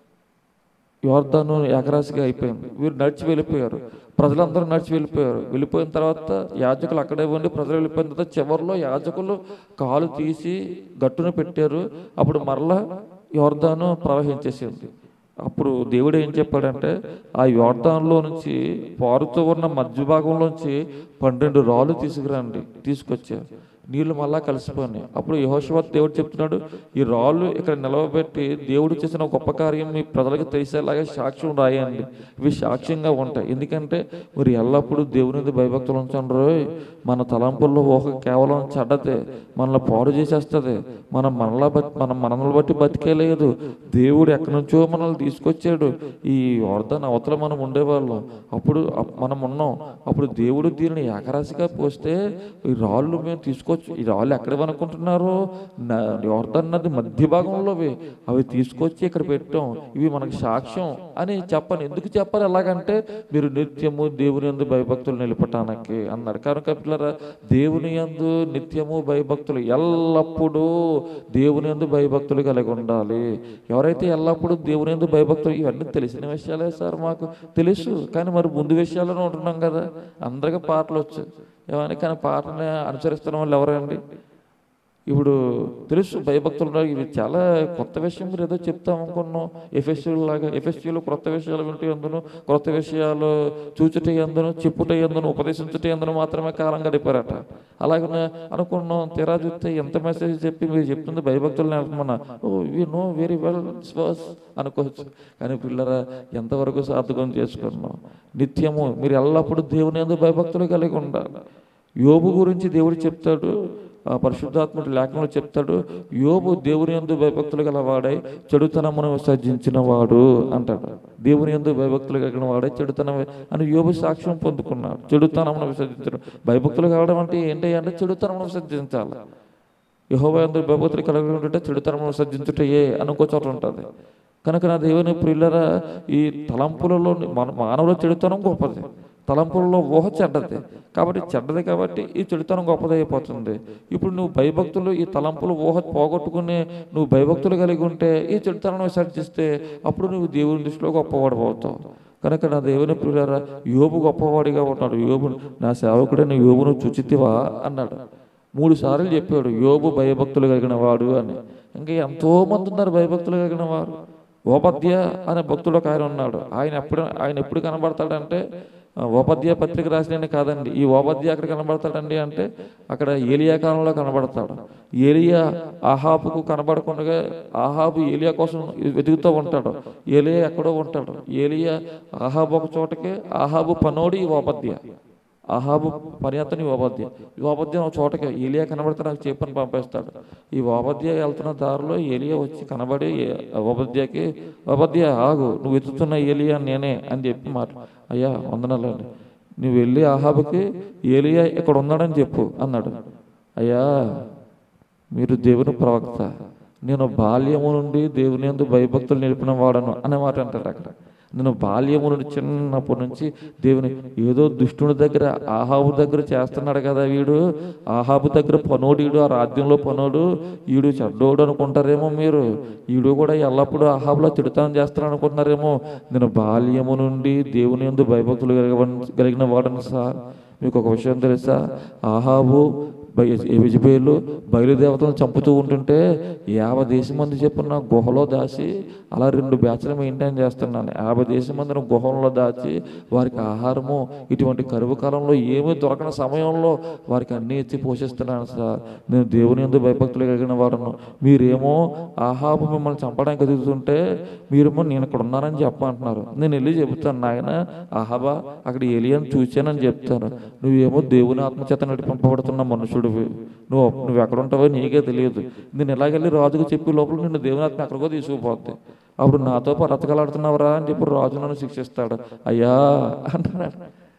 యోర్ధాను ఏకరాశిగా అయిపోయింది వీరు నడిచి వెళ్ళిపోయారు ప్రజలందరూ నడిచి వెళ్ళిపోయారు వెళ్ళిపోయిన తర్వాత యాజకులు అక్కడే ఉండి ప్రజలు వెళ్ళిపోయిన తర్వాత చివరిలో యాజకులు కాలు తీసి గట్టున పెట్టారు అప్పుడు మరలా యోర్ధాను ప్రవహించేసింది అప్పుడు దేవుడు ఏం చెప్పాడంటే ఆ యోర్ధాన్లో నుంచి పారుతూ ఉన్న మధ్య భాగంలోంచి పన్నెండు రాళ్ళు తీసుకురండి తీసుకొచ్చారు నీళ్లు మళ్ళా కలిసిపోయినాయి అప్పుడు యహోశివత్ దేవుడు చెప్తున్నాడు ఈ రాళ్ళు ఇక్కడ నిలవబెట్టి దేవుడు చేసిన గొప్ప కార్యం మీ ప్రజలకు తెలిసేలాగా సాక్ష్యం రాయండి ఇవి సాక్ష్యంగా ఉంటాయి ఎందుకంటే మీరు ఎల్లప్పుడూ దేవుని మీద భయభక్తులు ఉంచండి రోయ్ మన తలంపుల్లో ఊహ కేవలం చెడ్డదే మనల్ని పాడు చేసేస్తుంది మనం మనలా బతి మనం మనల్ని బట్టి బతికేలేదు దేవుడు ఎక్కడి నుంచో మనల్ని తీసుకొచ్చాడు ఈ వర్ధన అవతల మనం ఉండేవాళ్ళం అప్పుడు అప్- మనం ఉన్నాం అప్పుడు దేవుడు దీనిని ఏకరాశిగా పోస్తే ఈ రాళ్ళు మేము తీసుకొచ్చి తీసుకొచ్చి ఈ రాళ్ళు ఎక్కడ అనుకుంటున్నారు యోర్ధన్ నది మధ్య భాగంలోవి అవి తీసుకొచ్చి ఇక్కడ పెట్టాం ఇవి మనకి సాక్ష్యం అని చెప్పను ఎందుకు చెప్పాలి ఎలాగంటే మీరు నిత్యము దేవుని యందు భయభక్తులు నిలపటానికి అన్నారు కనుక పిల్లరా దేవుని యందు నిత్యము భయభక్తులు ఎల్లప్పుడూ దేవుని యందు భయభక్తులు కలిగి ఉండాలి ఎవరైతే ఎల్లప్పుడూ దేవుని యందు భయభక్తులు ఇవన్నీ తెలిసిన విషయాలే సార్ మాకు తెలుసు కానీ మరి ముందు విషయాల్లోనే ఉంటున్నాం కదా అందరికీ పాటలు వచ్చు ఏమని కానీ పాటని అనుసరిస్తున్న వాళ్ళు ఎవరండి ఇప్పుడు తెలుసు భయభక్తులు ఉన్నారు. ఇవి చాలా కొత్త విషయం మీరు ఏదో చెప్తాం అనుకున్నాం ఎఫ్ఎస్సీ లాగా ఎఫ్ఎస్సీలో కొత్త విషయాలు వింటే ఎందును కొత్త విషయాలు చూచుట ఎందును చెప్పుట ఎందును ఉపదేశించుట ఎందును మాత్రమే కాలం గడిపారట అలాగే అనుకున్నాం తీరా చూస్తే ఎంత మెసేజ్ చెప్పి మీరు చెప్తుంది భయభక్తులు నేర్పమన్నా oh we know very well verse అనుకోవచ్చు కానీ పిల్లరా ఎంతవరకు సాధకం చేసుకున్నాం నిత్యము మీరు ఎల్లప్పుడూ దేవుని ఎందుకు భయభక్తులు కలిగి ఉండాలి యోబు గురించి దేవుడు చెప్తాడు ఆ పరిశుద్ధాత్ముడు లేఖనంలో చెప్తాడు యోబు దేవుని యందు భయభక్తులు గలవాడై చెడుతనమును విసర్జించిన వాడు అంటాడు దేవుని యందు భయభక్తులు కలిగిన వాడై చెడుతనం అని యోబు సాక్ష్యం పొందుకున్నాడు చెడుతనమును విసర్జించడం భయభక్తులు కావడం అంటే ఏంటి అంటే చెడుతనమును విసర్జించాలి యహోవ యందు భయభక్తులు కలిగి ఉంటే చెడుతనమును విసర్జించుటయే అని ఇంకో చోట ఉంటుంది కనుక నా దేవుని ప్రియులరా ఈ తలంపులలో మన మానవుల చెడుతనం గొప్పది తలంపులలో ఊహ చెడ్డది కాబట్టి చెడ్డది కాబట్టి ఈ చెడుతనం గొప్పది అయిపోతుంది ఇప్పుడు నువ్వు భయభక్తులు ఈ తలంపులు ఊహ పోగొట్టుకుని నువ్వు భయభక్తులు కలిగి ఉంటే ఈ చెడుతనం విసర్జిస్తే అప్పుడు నువ్వు దేవుని దృష్టిలో గొప్పవాడిపోతావు కనుక నా దేవుని ప్రియులారా యోబు గొప్పవాడిగా ఉన్నాడు యోబు నా సేవకుడైన యోబును చుచితివా అన్నాడు మూడు సార్లు చెప్పాడు యోబు భయభక్తులు కలిగిన వాడు అని ఇంకా ఎంతో మంది ఉన్నారు భయభక్తులు కలిగిన వారు ఓపద్య అనే భక్తుడు ఒక ఆయన ఉన్నాడు ఆయన ఎప్పుడు ఆయన ఎప్పుడు కనబడతాడంటే ఆ, ఓపద్య పత్రిక రాసిన కాదండి ఈ ఓపద్య అక్కడ కనబడతాడండి అంటే అక్కడ ఏలియా కాలంలో కనబడతాడు ఏలియా ఆహాబుకు కనబడకుండా ఆహాబు ఏలియా కోసం వెతుకుతూ ఉంటాడు ఏలియా ఎక్కడో ఉంటాడు ఏలియా ఆహాబు ఒక చోటకి ఆహాబు పనోడి ఈ ఓపద్య ఆహాబు పర్యాతని ఓపద్య ఈ ఓపద్య ఒక చోటకి ఏలియా కనబడితే నాకు చెప్పని పంపిస్తాడు ఈ ఓపద్య వెళ్తున్న దారిలో ఏలియా వచ్చి కనబడి ఓపద్యకి ఓపద్య ఆగు నువ్వు వెతుకుతున్న ఏలియా నేనే అని చెప్పి మాట అయ్యా వందనాలండి నువ్వు వెళ్ళి ఆహాబుకి ఏలియా ఇక్కడ ఉన్నాడని చెప్పు అన్నాడు అయ్యా మీరు దేవుని ప్రవక్త నేను బాల్యము నుండి దేవుని యందు భయభక్తులు నిలిపిన వాడను అనే మాట అంటాడు అక్కడ నేను బాల్యము నుండి చిన్నప్పటి నుంచి దేవుని ఏదో దుష్టుని దగ్గర ఆహాబు దగ్గర చేస్తున్నాడు కదా వీడు ఆహాబు దగ్గర పనోడు ఆ రాజ్యంలో పనోడు ఈడు చెడ్డోడు అనుకుంటారేమో మీరు ఈడు కూడా ఎల్లప్పుడూ ఆహాబులో తిడతాను చేస్తాను అనుకుంటున్నారేమో నేను బాల్యము నుండి దేవుని యందు భయభక్తులు కలిగిన కలిగిన వాడను సార్ మీకు ఒక విషయం తెలుసా ఆహాబు విజయపేర్లు బయలుదేవతలను చంపుతూ ఉంటుంటే యాభై దేశం మంది చెప్పున్న గుహలో దాచి అలా రెండు బ్యాచ్లు మెయింటైన్ చేస్తున్నాను యాభై దేశం మందిని గుహంలో దాచి వారికి ఆహారము ఇటువంటి కరువు కాలంలో ఏమీ దొరకని సమయంలో వారికి అన్ని ఇచ్చి పోషిస్తున్నాను సార్ నేను దేవుని ఎందుకు భయభక్తులు కలిగిన వాడను మీరేమో ఆహాబు మిమ్మల్ని చంపడానికి ఎదుగుతుంటే మీరేమో నేను ఇక్కడ ఉన్నానని చెప్పంటున్నారు నేను వెళ్ళి చెబుతాను నాయన ఆహాబా అక్కడ ఏలియన్ చూశానని చెప్తాను నువ్వేమో దేవుని ఆత్మచేత నడిపింపబడుతున్న మనుషుడివి నువ్వు నువ్వు ఎక్కడ ఉంటావో నీకే తెలియదు నేను ఎలాగెళ్ళి రాజుకు చెప్పి లోపల నిన్ను దేవుని ఆత్మ ఎక్కడికో తీసుకుపోద్ది అప్పుడు నాతో పరతకలాడుతున్నావురా అని చెప్పి రాజు నన్ను శిక్షిస్తాడు అయ్యా అంటున్నాడు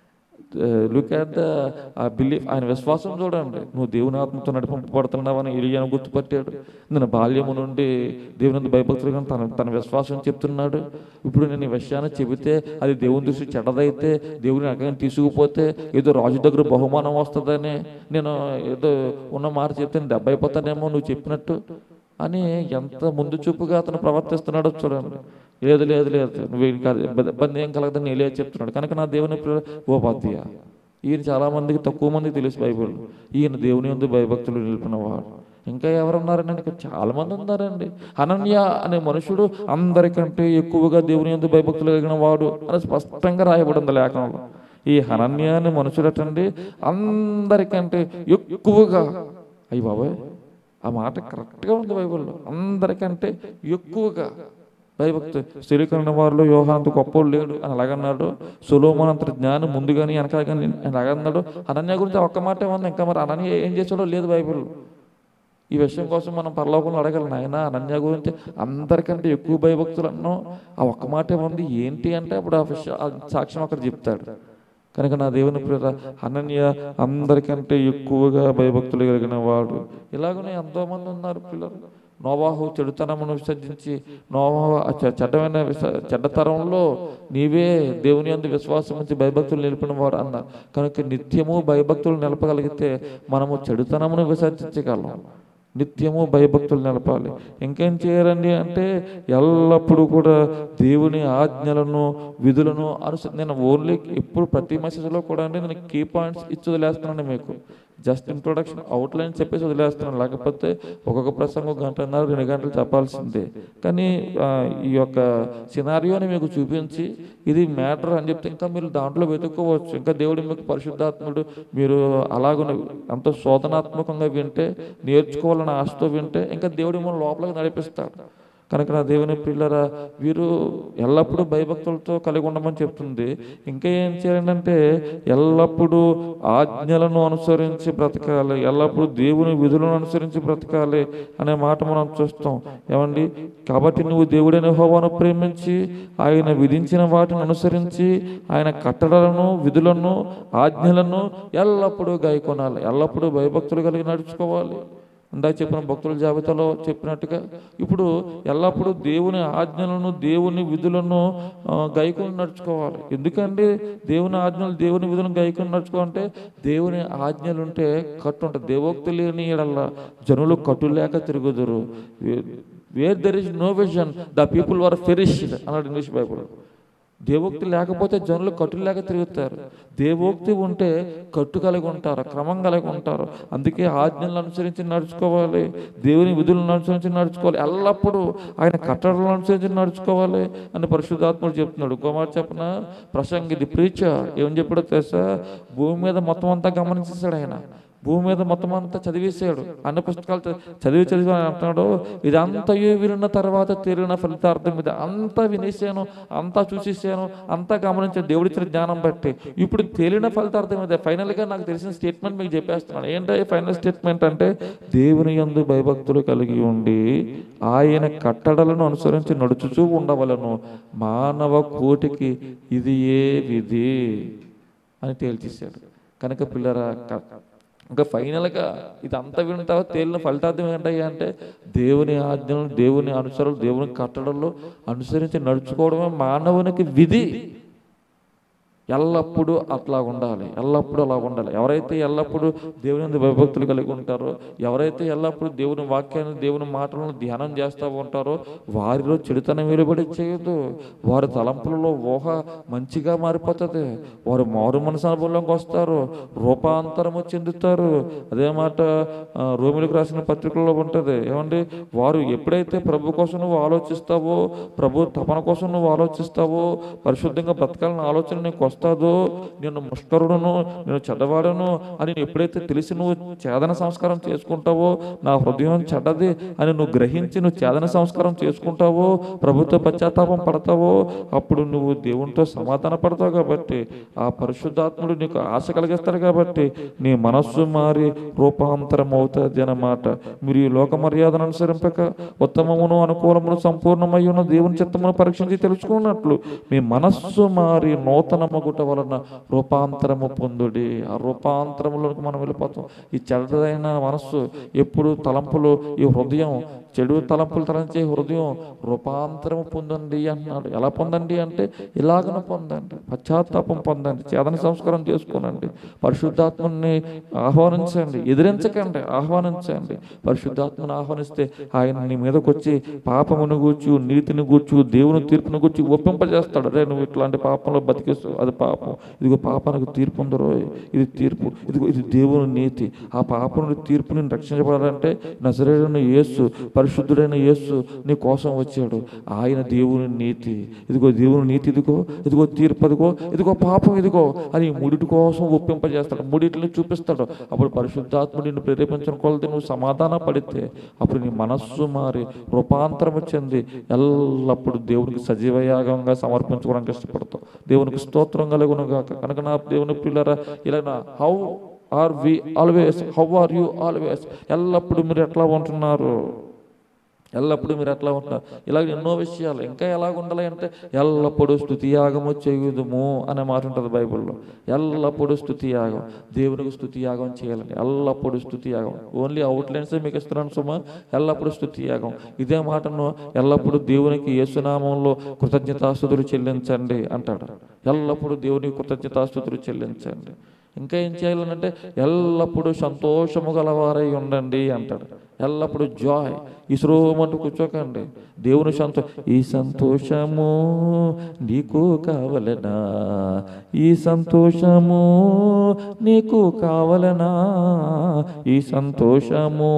లుక్ అట్ ద బిలీఫ్ ఆయన విశ్వాసం చూడండి నువ్వు దేవుని ఆత్మతో నడిపింపబడుతున్నావని ఇలియాను గుర్తుపట్టాడు నేను బాల్యము నుండి దేవుని భయభక్తులుగా తన తన విశ్వాసం చెప్తున్నాడు ఇప్పుడు నేను ఈ విషయాన్ని చెబితే అది దేవుని దృష్టి చెడ్డదైతే దేవుని అక్కడ తీసుకుపోతే ఏదో రాజు దగ్గర బహుమానం వస్తుందని నేను ఏదో ఉన్న మాట చెప్తే దెబ్బ అయిపోతానేమో నువ్వు చెప్పినట్టు అని ఎంత ముందు చూపుగా అతను ప్రవర్తిస్తున్నాడో చూడండి లేదు లేదు లేదు నువ్వు ఇంకా ఇబ్బంది ఏం కలగదని నేలే చెప్తున్నాడు కనుక నా దేవుని ప్రియ- ఓ బాధ్య ఈయన చాలా మందికి తక్కువ మందికి తెలుసు బైబిల్ ఈయన దేవుని యందు భయభక్తులు నిలిపినవాడు ఇంకా ఎవరున్నారండి ఇంకా చాలా మంది ఉన్నారండి అనన్య అనే మనుషుడు అందరికంటే ఎక్కువగా దేవుని యందు భయభక్తులు కలిగిన వాడు అని స్పష్టంగా రాయబడి ఉంది లేఖనంలో ఈ హనన్య అనే మనుషుడటండి అందరికంటే ఎక్కువగా అయ్యి బాబాయ్ ఆ మాట కరెక్ట్గా ఉంది బైబిల్లో అందరికంటే ఎక్కువగా భయభక్తి స్థిరీకరణ వారిలో యోహాంత గొప్ప లేడు అని అలాగన్నాడు సులోమన్ అంత జ్ఞానం ముందుగాని వెనకాల కానీ అలాగన్నాడు అనన్య గురించి ఆ ఒక్క మాట ఉంది ఇంకా మరి అనన్య ఏం చేసాడో లేదు బైబిల్ ఈ విషయం కోసం మనం పరలోకంలో అడగలం ఆయన అనన్య గురించి అందరికంటే ఎక్కువ భయభక్తులు అన్నాం ఆ ఒక్క మాటే ఉంది ఏంటి అంటే అప్పుడు ఆ విషయం ఆ సాక్ష్యం అక్కడ చెప్తాడు కనుక నా దేవుని ప్రియ అనన్య అందరికంటే ఎక్కువగా భయభక్తులు కలిగిన వాడు ఇలాగనే ఎంతోమంది ఉన్నారు పిల్లలు నోవాహు చెడుతనమును విసర్జించి నోవాహు ఆ చె- చెడ్డమైన విస- చెడ్డతరంలో నీవే దేవుని అందు విశ్వాసం ఉంచి భయభక్తులు నిలిపిన వాడు అన్నారు కనుక నిత్యము భయభక్తులు నిలపగలిగితే మనము చెడుతనమును విసర్జించగలం నిత్యము భయభక్తులు నిలపాలి ఇంకేం చేయాలండి అంటే ఎల్లప్పుడూ కూడా దేవుని ఆజ్ఞలను విధులను అనుస నేను ఓన్లీ ఎప్పుడు ప్రతి మెసేజ్లో కూడా అండి నేను కీ పాయింట్స్ ఇచ్చి వదిలేస్తున్నాను మీకు జస్ట్ ఇంట్రొడక్షన్ అవుట్లైన్ చెప్పేసి వదిలేస్తున్నాను లేకపోతే ఒక్కొక్క ప్రసంగం గంటన్నర రెండు గంటలు చెప్పాల్సిందే కానీ ఆ, ఈ యొక్క సినారియోని మీకు చూపించి ఇది మ్యాటర్ అని చెప్తే ఇంకా మీరు దాంట్లో వెతుక్కోవచ్చు ఇంకా దేవుడు మీకు పరిశుద్ధాత్ముడు మీరు అలాగ అంత శోధనాత్మకంగా వింటే నేర్చుకోవాలని ఆశతో వింటే ఇంకా దేవుడు మిమ్మల్ని లోపలికి నడిపిస్తాడు కనుక నా దేవుని పిల్లరా వీరు ఎల్లప్పుడూ భయభక్తులతో కలిగి ఉండమని చెప్తుంది ఇంకా ఏం చేయాలంటే ఎల్లప్పుడూ ఆజ్ఞలను అనుసరించి బ్రతకాలి ఎల్లప్పుడూ దేవుని విధులను అనుసరించి బ్రతకాలి అనే మాట మనం చూస్తాం ఏమండి కాబట్టి నువ్వు దేవుడైన హోవాను ప్రేమించి ఆయన విధించిన వాటిని అనుసరించి ఆయన కట్టడలను విధులను ఆజ్ఞలను ఎల్లప్పుడూ గాయకొనాలి ఎల్లప్పుడూ భయభక్తులు కలిగి నడుచుకోవాలి ఇందాక చెప్పిన భక్తుల జాబితాలో చెప్పినట్టుగా ఇప్పుడు ఎల్లప్పుడూ దేవుని ఆజ్ఞలను దేవుని విధులను ఆ, గైకొని నడుచుకోవాలి ఎందుకంటే దేవుని ఆజ్ఞలు దేవుని విధులను గైకొని నడుచుకోవాలంటే దేవుని ఆజ్ఞలు ఉంటే కట్టు ఉంటుంది దేవోక్తి లేని ఎడల జనులు కట్టు లేక తిరుగుదురు where there is no vision the people were perished అన్నాడు ఇంగ్లీష్ బైబుల్ దేవోక్తి లేకపోతే జనులు కట్టు లేక తిరుగుతారు దేవోక్తి ఉంటే కట్టు కలిగి ఉంటారు క్రమం కలిగి ఉంటారు అందుకే ఆజ్ఞలను అనుసరించి నడుచుకోవాలి దేవుని విధులను అనుసరించి నడుచుకోవాలి ఎల్లప్పుడూ ఆయన కట్టడలను అనుసరించి నడుచుకోవాలి అని పరిశుద్ధాత్ముడు చెప్తున్నాడు కుమార్ చెప్పిన ప్రసంగి ది ప్రీచర్ ఏం చెప్పాడో తెలుసా భూమి మీద మొత్తం అంతా గమనించేశాడు ఆయన భూమి మీద మొత్తం అంతా చదివేసాడు అన్ని పుస్తకాలు చ- చదివి చదివి ఆయన అంటున్నాడు ఇదంతయు విన్న తర్వాత తేలిన ఫలితార్థం మీద అంతా వినేసాను అంతా చూసేసాను అంతా గమనించాను దేవుడిచ్చిన జ్ఞానం బట్టి ఇప్పుడు తేలిన ఫలితార్థం మీద ఫైనల్గా నాకు తెలిసిన స్టేట్మెంట్ మీకు చెప్పేస్తున్నాను ఏంటంటే ఫైనల్ స్టేట్మెంట్ అంటే దేవుని యందు భయభక్తులు కలిగి ఉండి ఆయన కట్టడలను అనుసరించి నడుచుచూ ఉండవలను మానవ కోటికి ఇది ఏ విధి అని తేల్చేశాడు కనుక పిల్లరా క- ఇంకా ఫైనల్గా ఇదంతా విన్న తర్వాత తేలిన ఫలితార్థం ఏంటయ్యా అంటే దేవుని ఆజ్ఞలు దేవుని అనుసరాలు దేవుని కట్టడంలో అనుసరించి నడుచుకోవడమే మానవునికి విధి ఎల్లప్పుడూ అట్లా ఉండాలి ఎల్లప్పుడూ అలా ఉండాలి ఎవరైతే ఎల్లప్పుడూ దేవుని యందు భయభక్తులు కలిగి ఉంటారో ఎవరైతే ఎల్లప్పుడూ దేవుని వాక్యాన్ని దేవుని మాటలను ధ్యానం చేస్తూ ఉంటారో వారిలో చెడుతనం వెలుబడి చేయదు వారి తలంపులలో ఊహ మంచిగా మారిపోతుంది వారు మారు మనసు అనుభవంలోకి వస్తారు రూపాంతరము చెందుతారు అదే మాట ఆ, రోమిలకు రాసిన పత్రికల్లో ఉంటుంది ఏమండి వారు ఎప్పుడైతే ప్రభు కోసం నువ్వు ఆలోచిస్తావో ప్రభు తపన కోసం నువ్వు ఆలోచిస్తావో పరిశుద్ధంగా బ్రతకాలని ఆలోచన నీకు వస్తాదో నేను ముష్కరుడును నేను చెడ్డవాడను అని నువ్వు ఎప్పుడైతే తెలిసి నువ్వు చేదన సంస్కారం చేసుకుంటావో నా హృదయం చెడ్డది అని నువ్వు గ్రహించి నువ్వు చేదన సంస్కారం చేసుకుంటావో ప్రభుత్వ పశ్చాత్తాపం పడతావో అప్పుడు నువ్వు దేవునితో సమాధాన పడతావు కాబట్టి ఆ పరిశుద్ధాత్ముడు నీకు ఆశ కలిగిస్తాడు కాబట్టి నీ మనస్సు మారి రూపాంతరం అవుతుంది అన్నమాట మీరు ఈ లోక మర్యాదను అనుసరింపక ఉత్తమమును అనుకూలమును సంపూర్ణమై ఉన్న దేవుని చిత్తమును పరీక్షించి తెలుసుకున్నట్లు మీ మనస్సు మారి నూతనమగుట వలన రూపాంతరము పొందుడి ఆ రూపాంతరములోకి మనం వెళ్ళిపోతాం ఈ చెడ్డదైన మనస్సు ఎప్పుడు తలంపులు ఈ హృదయం చెడు తలంపులు తలంచే హృదయం రూపాంతరము పొందండి అన్నాడు ఎలా పొందండి అంటే ఇలాగన పొందండి పశ్చాత్తాపం పొందండి చేదన సంస్కారం చేసుకోనండి పరిశుద్ధాత్మని ఆహ్వానించండి ఎదిరించకండి ఆహ్వానించండి పరిశుద్ధాత్మను ఆహ్వానిస్తే ఆయన నీ మీదకి వచ్చి పాపమును గూర్చు నీతిని గూర్చు దేవుని తీర్పును గూర్చి ఒప్పింపజేస్తాడు రే నువ్వు ఇట్లాంటి పాపంలో బతికేస్తావు అది పాపం ఇదిగో పాపానికి తీర్పు ఉందరో ఇది తీర్పు ఇదిగో ఇది దేవుని నీతి ఆ పాపం నుండి తీర్పు నేను రక్షించబడాలంటే నజరేడైన యేసు పరిశుద్ధుడైన యేసు నీ కోసం వచ్చాడు ఆయన దేవుని నీతి ఇదిగో దేవుని నీతి ఇదిగో ఇదిగో తీర్పు ఇదిగో ఇదిగో పాపం ఇదిగో అని ఈ మూడిటి కోసం ఒప్పింపజేస్తాడు మూడిటిని చూపిస్తాడు అప్పుడు పరిశుద్ధాత్ముడు నిన్ను ప్రేరేపించిన కొలది నువ్వు సమాధాన పడితే అప్పుడు నీ మనస్సు మారి రూపాంతరం చెంది ఎల్లప్పుడూ దేవునికి సజీవయాగంగా సమర్పించుకోవడానికి ఇష్టపడతావు దేవునికి స్తోత్రం కలుగును గాక కనుక నా దేవుని పిల్లరా ఇలా how are we always how are you always ఎల్లప్పుడూ మీరు ఎట్లా ఉంటున్నారు ఎల్లప్పుడూ మీరు ఎట్లా ఉంటారు ఇలాగ ఎన్నో విషయాలు ఇంకా ఎలాగ ఉండాలి అంటే ఎల్లప్పుడూ స్థుతి యాగము చేయుదుము అనే మాట ఉంటుంది బైబిల్లో ఎల్లప్పుడూ స్థుతి యాగం దేవునికి స్థుతి యాగం చేయాలండి ఎల్లప్పుడూ స్థుతి యాగం ఓన్లీ అవుట్లైన్స్ మీకు ఇస్తున్నాను సుమా ఎల్లప్పుడూ స్థుతి యాగం ఇదే మాటను ఎల్లప్పుడూ దేవునికి యేసునామంలో కృతజ్ఞతాస్తుతులు చెల్లించండి అంటాడు ఎల్లప్పుడూ దేవునికి కృతజ్ఞతాస్తుతులు చెల్లించండి ఇంకా ఏం చేయాలనంటే ఎల్లప్పుడూ సంతోషము గలవారై ఉండండి అంటాడు ఎల్లప్పుడూ జాయ్ ఇసురోమంటూ కూర్చోకండి దేవుని సంతో ఈ సంతోషము నీకు కావలనా ఈ సంతోషము నీకు కావలనా ఈ సంతోషము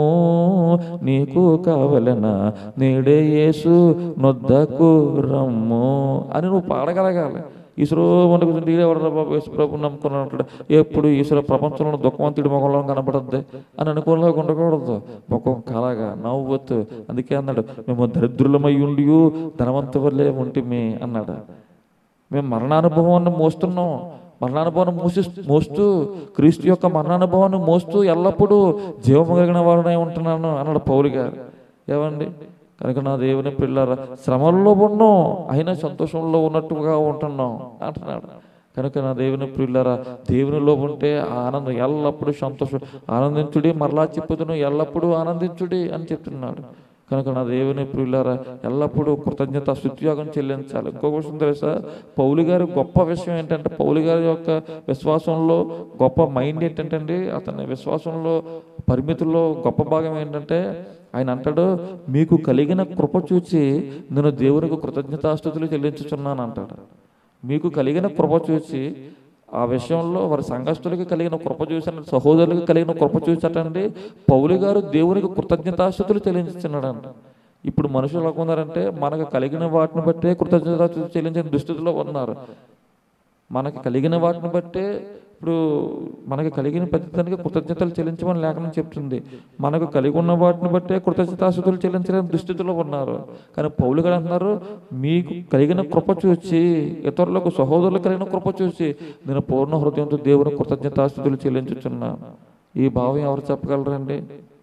నీకు కావలనా నేడే యేసు నొద్దకు రమ్ము అని నువ్వు పాడగలగాలి ఈశ్వరో మనకు ఎవరు బాబు యేసుప్రభు నమ్ముకున్నాడు అంటాడు ఎప్పుడు ఈశ్వర ప్రపంచంలో దుఃఖవంతుడి ముఖంలో కనబడద్ది అని అనుకోలేక ఉండకూడదు ముఖం కలగా నవ్వొద్దు అందుకే అన్నాడు మేము దరిద్రులమై ఉండి ధనవంతు వల్లే ఉంటిమి అన్నాడు మేము మరణానుభవాన్ని మోస్తున్నాం మరణానుభవాన్ని మోసి మోస్తూ క్రీస్తు యొక్క మరణానుభవాన్ని మోస్తూ ఎల్లప్పుడూ జీవము కలిగిన వాడునే ఉంటున్నాను అన్నాడు పౌలు గారు ఏమండి కనుక నా దేవుని పిల్లరా శ్రమల్లో ఉన్నాం అయినా సంతోషంలో ఉన్నట్టుగా ఉంటున్నాం అంటున్నాడు కనుక నా దేవుని పిల్లరా దేవునిలో ఉంటే ఆ ఆనందం ఎల్లప్పుడూ సంతోషం ఆనందించుడి మరలా చెప్పుదును ఎల్లప్పుడూ ఆనందించుడి అని చెప్తున్నాడు కనుక నా దేవుని ప్రియులారా ఎల్లప్పుడూ కృతజ్ఞత స్థుత్యోగం చెల్లించాలి ఇంకొక విషయం తెలుసా పౌలు గారి గొప్ప విషయం ఏంటంటే పౌలు గారి యొక్క విశ్వాసంలో గొప్ప మైండ్ ఏంటంటే అండి అతని విశ్వాసంలో పరిమితుల్లో గొప్ప భాగం ఏంటంటే ఆయన అంటాడు మీకు కలిగిన కృప చూచి నేను దేవునికి కృతజ్ఞతాస్థుతులు చెల్లించుచున్నాను అంటాడు మీకు కలిగిన కృప చూసి ఆ విషయంలో వారి సంఘస్థులకి కలిగిన కృప చూసిన సహోదరులకు కలిగిన కృప చూసటండి పౌలు గారు దేవునికి కృతజ్ఞతాస్థుతులు చెల్లించుతున్నాడంట ఇప్పుడు మనుషులు ఎలా ఉన్నారంటే మనకు కలిగిన వాటిని బట్టే కృతజ్ఞతాస్థుతులు చెల్లించిన దుస్థితిలో ఉన్నారు మనకి కలిగిన వాటిని బట్టే ఇప్పుడు మనకి కలిగిన ప్రతిదానికి కృతజ్ఞతలు చెల్లించమని లేఖనం చెప్తుంది మనకు కలిగి ఉన్న వాటిని బట్టే కృతజ్ఞతాస్తుతులు చెల్లించలేని దుస్థితిలో ఉన్నారు కానీ పౌలు గారు అంటున్నారు మీకు కలిగిన కృప చూసి ఇతరులకు సహోదరులకు కలిగిన కృప చూసి నేను పూర్ణ హృదయంతో దేవుని కృతజ్ఞతాస్తుతులు చెల్లించుచున్నాను ఈ భావం ఎవరు చెప్పగలరండి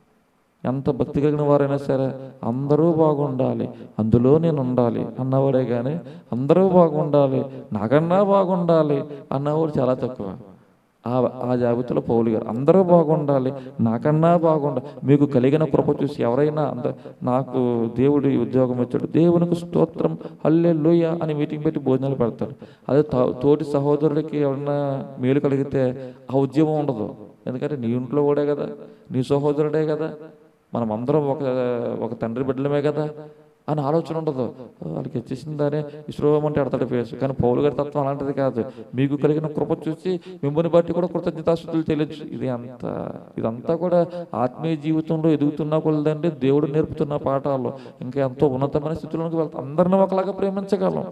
ఎంత భక్తి కలిగిన వారైనా సరే అందరూ బాగుండాలి అందులో నేను ఉండాలి అన్నవాడే కానీ అందరూ బాగుండాలి నాకన్నా బాగుండాలి అన్నవాడు చాలా తక్కువ ఆ ఆ జాబితాలో పౌలు గారు అందరూ బాగుండాలి నాకన్నా బాగుండాలి మీకు కలిగిన కృప చూసి ఎవరైనా అంద నాకు దేవుడు ఈ ఉద్యోగం ఇచ్చాడు దేవునికి స్తోత్రం హల్లే అని మీటింగ్ పెట్టి భోజనాలు పెడతాడు అదే తో- తోటి సహోదరుడికి ఎవరైనా మేలు కలిగితే ఆ ఉద్యమం ఉండదు ఎందుకంటే నీ ఇంట్లో కూడా కదా నీ సహోదరుడే కదా మనం అందరం ఒక ఒక తండ్రి బిడ్డలమే కదా అని ఆలోచన ఉండదు వాళ్ళకి వచ్చేసిందానే ఇస్రోం అంటే ఎడతాడు ఫేస్ కానీ పౌలు గారి తత్వం అలాంటిది కాదు మీకు కలిగిన కృప చూసి మిమ్మల్ని బట్టి కూడా కృతజ్ఞతాస్తుతులు తెలియచ్చు ఇది అంత ఇదంతా కూడా ఆత్మీయ జీవితంలో ఎదుగుతున్నా కొలదండి దేవుడు నేర్పుతున్న పాఠాలు ఇంకా ఎంతో ఉన్నతమైన స్థితిలోకి వెళ్తాం అందరిని ఒకలాగా ప్రేమించగలం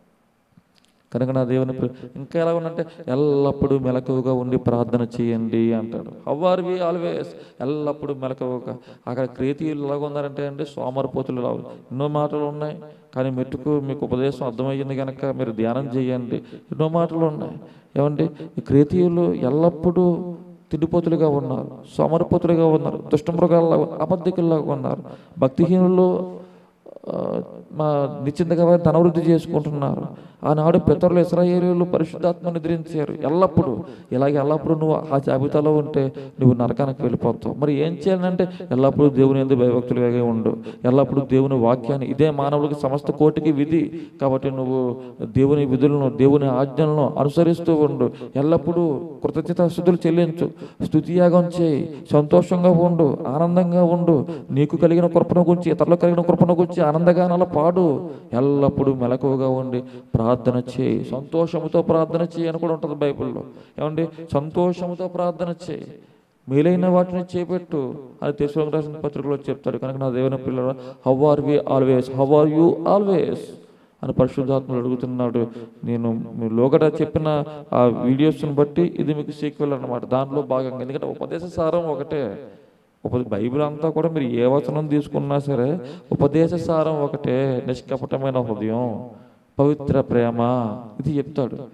కనుక నా దేవుని ప్రే- ఇంకా ఎలా ఉందంటే ఎల్లప్పుడూ మెలకువగా ఉండి ప్రార్థన చేయండి అంటాడు హవ్వార్ వి ఆల్వేస్ ఎల్లప్పుడూ మెలకువగా అక్కడ క్రేతీయులు ఎలాగ ఉన్నారంటే అండి సోమరపోతులు ఎలా ఉన్నారు. ఎన్నో మాటలు ఉన్నాయి కానీ మెట్టుకు మీకు ఉపదేశం అర్థమయ్యింది కనుక మీరు ధ్యానం చేయండి ఎన్నో మాటలు ఉన్నాయి ఏమండి ఈ క్రేతీయులు ఎల్లప్పుడూ తిండిపోతులుగా ఉన్నారు సోమరపోతులుగా ఉన్నారు దుష్టమృగాల్లాగా అబద్ధికుల్లాగా ఉన్నారు భక్తిహీనులు ఆ, మా నిశ్చింతగా వారిని ధనవృద్ధి చేసుకుంటున్నారు ఆనాడు పితరులు ఇస్రాయేలీలు పరిశుద్ధాత్మ నిద్రించారు ఎల్లప్పుడూ ఇలాగే ఎల్లప్పుడూ నువ్వు ఆ జాబితాలో ఉంటే నువ్వు నరకానికి వెళ్ళిపోతావు మరి ఏం చేయాలంటే ఎల్లప్పుడూ దేవుని ఎందుకు భయభక్తులుగా ఉండు ఎల్లప్పుడూ దేవుని వాక్యాన్ని ఇదే మానవులకి సమస్త కోటికి విధి కాబట్టి నువ్వు దేవుని విధులను దేవుని ఆజ్ఞలను అనుసరిస్తూ ఉండు ఎల్లప్పుడూ కృతజ్ఞత స్థుతులు చెల్లించు స్థుతియాగం చేయి సంతోషంగా ఉండు ఆనందంగా ఉండు నీకు కలిగిన కృపను గురించి ఇతరులకు కలిగిన కృపను గురించి ఆనందగానాల పాడు ఎల్లప్పుడూ మెలకువగా ఉండి ప్రార్థన చేయి సంతోషముతో ప్రార్థన చేయి అని కూడా ఉంటుంది బైబిల్లో ఏమండి సంతోషముతో ప్రార్థన చేయి మేలైన వాటిని చేపెట్టు అని తెలుగు రాసిన పత్రికలో చెప్తాడు కనుక నా దేవుని పిల్లల how are we always how are you always అని పరిశుద్ధాత్మలు అడుగుతున్నాడు నేను మీ లోగడ చెప్పిన ఆ వీడియోస్ని బట్టి ఇది మీకు సీక్వెల్ అన్నమాట దాంట్లో భాగంగా ఎందుకంటే ఉపదేశ సారం ఒకటే ఉప బైబిల్ అంతా కూడా మీరు ఏ వచనం తీసుకున్నా సరే ఉపదేశ సారం ఒకటే నిష్కపటమైన హృదయం పవిత్ర ప్రేమ ఇది చెప్తాడు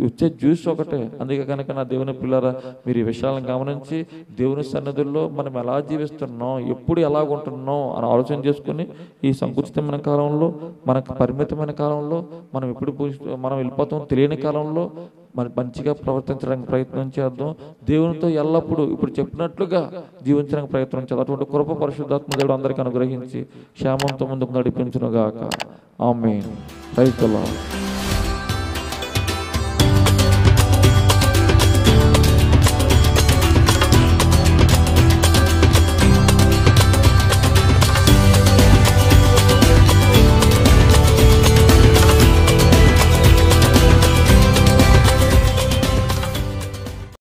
వచ్చే జ్యూస్ ఒకటే అందుకే కనుక నా దేవుని పిల్లరా మీరు ఈ విషయాలను గమనించి దేవుని సన్నిధుల్లో మనం ఎలా జీవిస్తున్నాం ఎప్పుడు ఎలాగుంటున్నాం అని ఆలోచన చేసుకుని ఈ సంకుచితమైన కాలంలో మనకు పరిమితమైన కాలంలో మనం ఎప్పుడు పూజ- మనం వెళ్ళిపోతాం తెలియని కాలంలో మరి మంచిగా ప్రవర్తించడానికి ప్రయత్నం చేద్దాం దేవునితో ఎల్లప్పుడూ ఇప్పుడు చెప్పినట్లుగా జీవించడానికి ప్రయత్నం చేద్దాం అటువంటి కృప పరిశుద్ధాత్మ దేవుడు అందరికీ అనుగ్రహించి క్షేమంతో ముందుకు నడిపించునుగాక ఆమె రైతుల